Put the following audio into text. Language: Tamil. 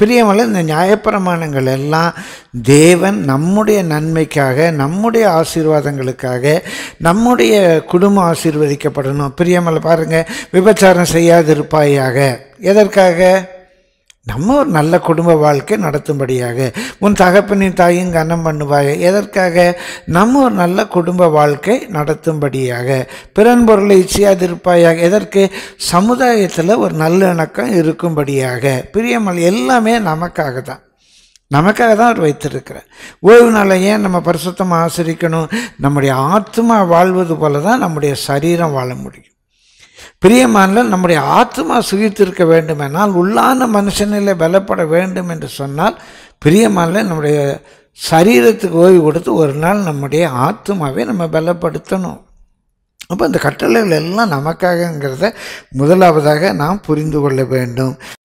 பிரியமல்ல இந்த நியாயப்பிரமாணங்கள் எல்லாம் தேவன் நம்முடைய நன்மைக்காக நம்முடைய ஆசீர்வாதங்களுக்காக நம்முடைய குடும்பம் ஆசீர்வதிக்கப்படணும் பிரியமல்ல பாருங்கள் விபச்சாரம் செய்யாதிருப்பாயாக எதற்காக நம்ம ஒரு நல்ல குடும்ப வாழ்க்கை நடத்தும்படியாக உன் தகப்பனின் தாயும் கனம் பண்ணுவாய் எதற்காக நம்ம ஒரு நல்ல குடும்ப வாழ்க்கை நடத்தும்படியாக பிறன் பொருளை இச்சையாதிருப்பாயாக எதற்கு சமுதாயத்தில் ஒரு நல்லிணக்கம் இருக்கும்படியாக பிரியமல் எல்லாமே நமக்காக தான் நமக்காக தான் அவர் வைத்திருக்கிறார் ஓய்வு நாளை ஏன் நம்ம பரிசுத்தமாக ஆசிரிக்கணும் நம்முடைய ஆத்மா வாழ்வது போல தான் நம்முடைய சரீரம் வாழ முடியும் பிரியமானில் நம்முடைய ஆத்மா சுகித்திருக்க வேண்டுமென்றால் உள்ளான மனுஷனில் பலப்பட வேண்டும் என்று சொன்னால் பிரியமானில் நம்முடைய சரீரத்துக்கு ஓய்வு கொடுத்து ஒரு நாள் நம்முடைய ஆத்மாவை நம்ம பலப்படுத்தணும் அப்போ இந்த கட்டளைகள் எல்லாம் நமக்காகங்கிறத முதலாவதாக நாம் புரிந்து கொள்ள வேண்டும்